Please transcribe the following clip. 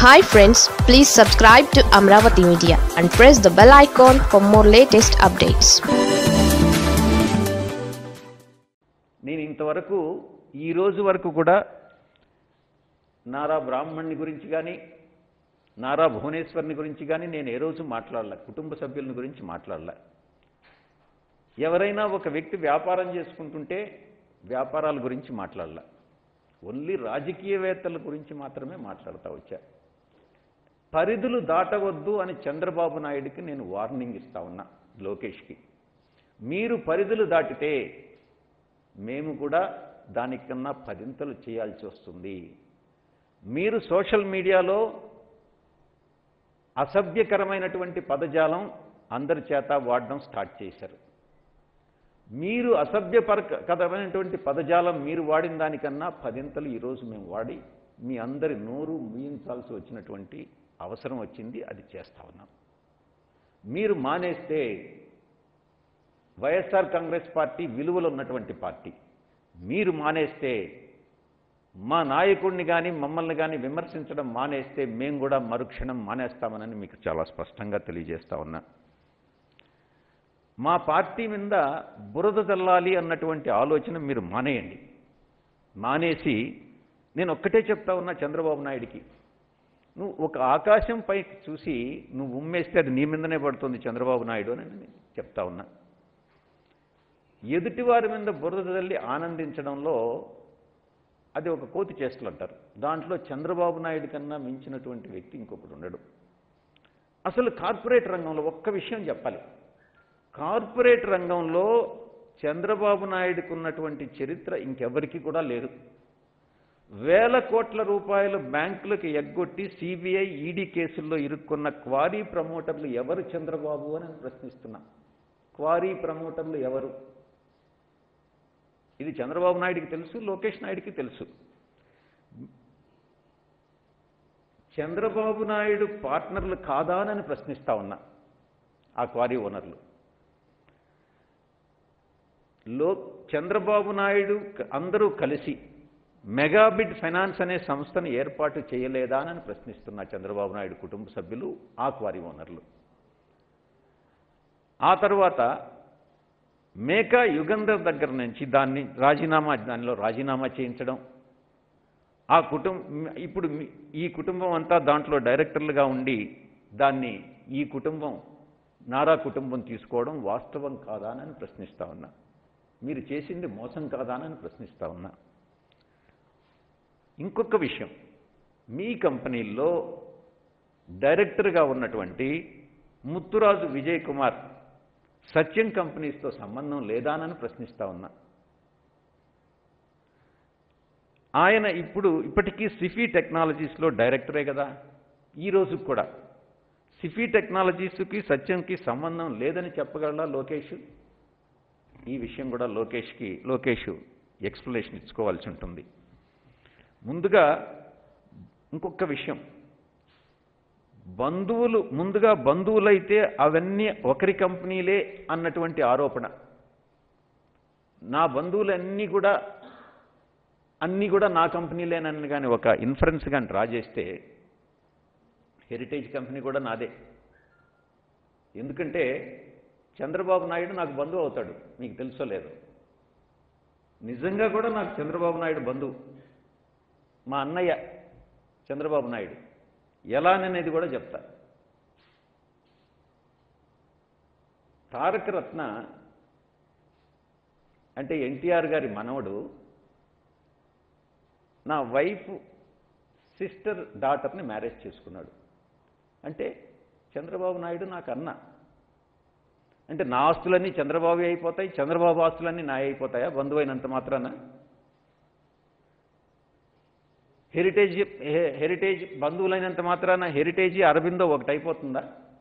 hi friends please subscribe to Amaravati media and press the bell icon for more latest updates నేను ఇంతవరకు ఈ రోజు వరకు కూడా నారా బ్రాహ్మణ్ని గురించి కానీ నారా భువనేశ్వర్ని గురించి కానీ నేను ఏ రోజు మాట్లాడలే కుటుంబ సభ్యులని గురించి మాట్లాడలే ఎవరైనా ఒక వ్యక్తి వ్యాపారం చేసుకుంటుంటే వ్యాపారాల గురించి మాట్లాడలే ఓన్లీ రాజకీయవేత్తల గురించి మాత్రమే మాట్లాడుతూ వచ్చా పరిధులు దాటవద్దు అని చంద్రబాబు నాయుడికి నేను వార్నింగ్ ఇస్తా ఉన్నా లోకేష్కి మీరు పరిధులు దాటితే మేము కూడా దానికన్నా పదింతలు చేయాల్సి వస్తుంది మీరు సోషల్ మీడియాలో అసభ్యకరమైనటువంటి పదజాలం అందరి చేత వాడడం స్టార్ట్ చేశారు మీరు అసభ్యపరకరమైనటువంటి పదజాలం మీరు వాడిన దానికన్నా పదింతలు ఈరోజు మేము వాడి మీ అందరి నోరు మూయించాల్సి వచ్చినటువంటి అవసరం వచ్చింది అది చేస్తా ఉన్నాం మీరు మానేస్తే వైఎస్ఆర్ కాంగ్రెస్ పార్టీ విలువలు ఉన్నటువంటి పార్టీ మీరు మానేస్తే మా నాయకుడిని కానీ మమ్మల్ని కానీ విమర్శించడం మానేస్తే మేము కూడా మరుక్షణం మానేస్తామనని మీకు చాలా స్పష్టంగా తెలియజేస్తా ఉన్నా మా పార్టీ మీద బురద చల్లాలి అన్నటువంటి ఆలోచన మీరు మానేయండి మానేసి నేను ఒక్కటే చెప్తా ఉన్నా చంద్రబాబు నాయుడికి నువ్వు ఒక ఆకాశం పైకి చూసి నువ్వు ఉమ్మేస్తే అది నీ మీదనే పడుతుంది చంద్రబాబు నాయుడు అని నేను చెప్తా ఉన్నా ఎదుటివారి మీద బురద తల్లి ఆనందించడంలో అది ఒక కోతి చేష్టలు అంటారు దాంట్లో చంద్రబాబు నాయుడు కన్నా మించినటువంటి వ్యక్తి ఇంకొకటి ఉండడు అసలు కార్పొరేట్ రంగంలో ఒక్క విషయం చెప్పాలి కార్పొరేట్ రంగంలో చంద్రబాబు నాయుడుకు ఉన్నటువంటి చరిత్ర ఇంకెవరికి కూడా లేదు వేల కోట్ల రూపాయలు బ్యాంకులకు ఎగ్గొట్టి సిబిఐ ఈడీ కేసుల్లో ఇరుక్కున్న క్వారీ ప్రమోటర్లు ఎవరు చంద్రబాబు అని నేను ప్రశ్నిస్తున్నా క్వారీ ప్రమోటర్లు ఎవరు ఇది చంద్రబాబు నాయుడికి తెలుసు లోకేష్ నాయుడికి తెలుసు చంద్రబాబు నాయుడు పార్ట్నర్లు కాదా అని ప్రశ్నిస్తా ఉన్నా ఆ క్వారీ ఓనర్లు లో చంద్రబాబు నాయుడు క- అందరూ కలిసి మెగాబిడ్ ఫైనాన్స్ అనే సంస్థను ఏర్పాటు చేయలేదా అని ప్రశ్నిస్తున్నా చంద్రబాబు నాయుడు కుటుంబ సభ్యులు ఆ క్వారీ ఓనర్లు ఆ తర్వాత మేకా యుగంధర్ దగ్గర నుంచి దాన్ని రాజీనామా దానిలో రాజీనామా చేయించడం ఆ కుటుంబం ఇప్పుడు మీ- ఈ కుటుంబం అంతా దాంట్లో డైరెక్టర్లుగా ఉండి దాన్ని ఈ కుటుంబం నారా కుటుంబం తీసుకోవడం వాస్తవం కాదా అని ప్రశ్నిస్తా ఉన్నా మీరు చేసింది మోసం కాదా అని ప్రశ్నిస్తా ఉన్నా ఇంకొక విషయం మీ కంపెనీల్లో డైరెక్టర్గా ఉన్నటువంటి ముత్తురాజు విజయ్ కుమార్ సత్యం కంపెనీస్తో సంబంధం లేదానని ప్రశ్నిస్తా ఉన్నా ఆయన ఇప్పుడు ఇప్పటికీ సిఫీ టెక్నాలజీస్లో డైరెక్టరే కదా ఈ రోజు కూడా సిఫీ టెక్నాలజీస్కి సత్యంకి సంబంధం లేదని చెప్పగలరా లోకేష్ ఈ విషయం కూడా లోకేష్కి లోకేష్ ఎక్స్ప్లెనేషన్ ఇచ్చుకోవాల్సి ఉంటుంది ముందుగా ఇంకొక విషయం బంధువులు ముందుగా బంధువులైతే అవన్నీ ఒకరి కంపెనీలే అన్నటువంటి ఆరోపణ నా బంధువులన్నీ కూడా అన్నీ కూడా నా కంపెనీలేనని కానీ ఒక ఇన్ఫరెన్స్ కానీ డ్రా చేస్తే హెరిటేజ్ కంపెనీ కూడా నాదే ఎందుకంటే చంద్రబాబు నాయుడు నాకు బంధువు అవుతాడు మీకు తెలుసో లేదు నిజంగా కూడా నాకు చంద్రబాబు నాయుడు బంధువు మా అన్నయ్య చంద్రబాబు నాయుడు ఎలాననేది కూడా చెప్తా తారక రత్న అంటే ఎన్టీఆర్ గారి మనవడు నా వైఫ్ సిస్టర్ డాటర్ని మ్యారేజ్ చేసుకున్నాడు అంటే చంద్రబాబు నాయుడు నాకు అన్న అంటే నా ఆస్తులన్నీ చంద్రబాబు అయిపోతాయి చంద్రబాబు ఆస్తులన్నీ నా అయిపోతాయా బంధువైనంత మాత్రాన హెరిటేజ్ హె- హెరిటేజ్ బంధువులైనంత మాత్రాన హెరిటేజ్ అరబిందో ఒకటి అయిపోతుందా